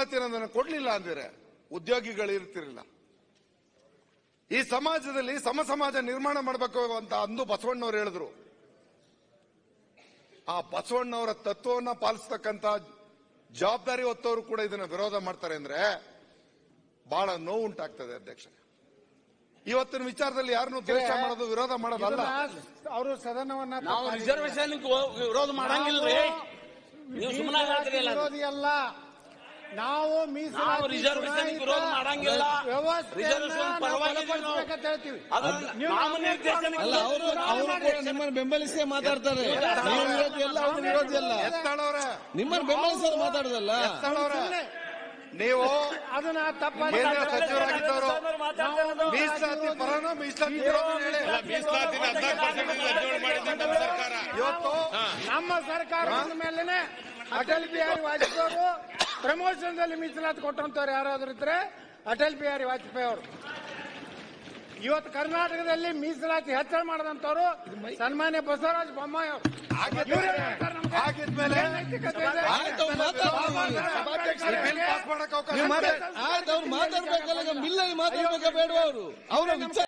ಮೀಸಲಾತಿ ಅನ್ನೋದನ್ನ ಕೊಡ್ಲಿಲ್ಲ ಅಂದ್ರೆ ಉದ್ಯೋಗಿಗಳು ಇರ್ತಿರಲಿಲ್ಲ ಈ ಸಮಾಜದಲ್ಲಿ ಸಮ ಸಮಾಜ ನಿರ್ಮಾಣ ಮಾಡಬೇಕು ಅಂತ ಅಂದು ಬಸವಣ್ಣವ್ರು ಹೇಳಿದ್ರು ಆ ಬಸವಣ್ಣವರ ತತ್ವವನ್ನ ಪಾಲಿಸ್ತಕ್ಕಂತ ಜವಾಬ್ದಾರಿ ಹೊತ್ತವರು ಕೂಡ ಇದನ್ನ ವಿರೋಧ ಮಾಡ್ತಾರೆ ಅಂದ್ರೆ ಬಹಳ ನೋವು ಉಂಟಾಗ್ತದೆ ಅಧ್ಯಕ್ಷ ಇವತ್ತಿನ ವಿಚಾರದಲ್ಲಿ ಯಾರನ್ನು ದ್ವೇಷ ಮಾಡೋದು ವಿರೋಧ ಮಾಡೋದಲ್ಲ ಅವರು ಸದನವನ್ನ ನಾವು ರಿಸರ್ವೇಶನ್ ವಿರೋಧ ಮಾಡಂಗಿಲ್ರಿ ನೀವು ಸುಮ್ಮನೆ ಹೇಳ್ತೀರಲ್ಲ ಅದು. ವಿರೋಧಿ ಅಲ್ಲ ನಾವು ನಾವು ಮೀಸಲಾತಿ ರಿಸರ್ವೇಶನ್ ಚುನಾಯಿತ ವಿರೋಧ ಮಾಡಂಗಿಲ್ಲ ವ್ಯವಸ್ಥೆಯನ್ನ ರಿಸರ್ವೇಶನ್ ನಾವು ಪರವಾಗಿ ಇದೀವಿ ನಾವು. ಬಲಪಡಿಸ್ಬೇಕಂತ ಹೇಳ್ತೀವಿ ಅದನ್ನ ನೀವು ನಾಮನಿರ್ದೇಶನಕ್ಕೆ ಅಲ್ಲ ಅವರು ಅವರು ಕೂಡ ನಿಮ್ಮನ್ನು ಬೆಂಬಲಿಸೇ ಮಾತಾಡ್ತಾರೆ ನೀವು ವಿರೋಧಿ ಅಲ್ಲ ಅವರು ವಿರೋಧಿ ಅಲ್ಲ ಎತ್ತಾಳವ್ರೆ ನಿಮ್ಮನ್ನು ಬೆಂಬಲಿಸೋರು ಮಾತಾಡುದಲ್ಲ ಎತ್ತಾಳವ್ರೆ ನೀವು ಅದನ್ನ ತಪ್ಪಾಗಿ ಕೇಂದ್ರ ಸಚಿವರಾಗಿದ್ದವರು ಮಾತಾಡ್ತಾ ಮೀಸಲಾತಿ ಪರನೋ ಮೀಸಲಾತಿ ವಿರೋಧನೋ ಹೇಳಿ ಮೀಸಲಾತಿನ ಹದಿನಾಲ್ಕು ಪರ್ಸೆಂಟ್ ರದ್ದುಗಳು ಮಾಡಿದ್ದು ನಮ್ಮ ಸರ್ಕಾರ ಇವತ್ತು ನಮ್ಮ ಸರ್ಕಾರದ ಮೇಲೆನೆ ಅಟಲ್ ಬಿಹಾರಿ ವಾಜಪೇಯಿ ಅವರು ಪ್ರಮೋಷನ್ ದಲ್ಲಿ ಮೀಸಲಾತಿ ಕೊಟ್ಟಂತವ್ರು ಯಾರಾದ್ರೂ ಇದ್ರೆ ಅಟಲ್ ಬಿಹಾರಿ ವಾಜಪೇಯಿ ಅವರು ಇವತ್ತು ಕರ್ನಾಟಕದಲ್ಲಿ ಮೀಸಲಾತಿ ಹೆಚ್ಚಳ ಮಾಡದಂತವ್ರು ಸನ್ಮಾನ್ಯ ಬಸವರಾಜ ಬೊಮ್ಮಾಯಿ ಅವರು ಇವ್ರೇ ಹೇಳ್ತಾರೆ ನಮ್ಗೆ. ಹಾಗಿದ್ಮೇಲೆ ಏನ್ ನೈತಿಕತೆ ಇದೆ? ಆಯ್ತು ಅವ್ರು ಮಾತಾಡ್ತಾರೆ ಬಿಲ್ ಪಾಸ್ ಮಾಡಕ್ ಅವಕಾಶ ನೀವು ಇದೆ. ಮಾತಾಡ್- ಆಯ್ತು ಅವ್ರು ಮಾತಾಡ್ಬೇಕಲ್ಲ ಈಗ ಬಿಲ್ಲಲ್ಲಿ ಮಾತಾಡ್ಬೇಕಾ ಬೇಡ ಅವರು ಅವರ ವಿಚಾರ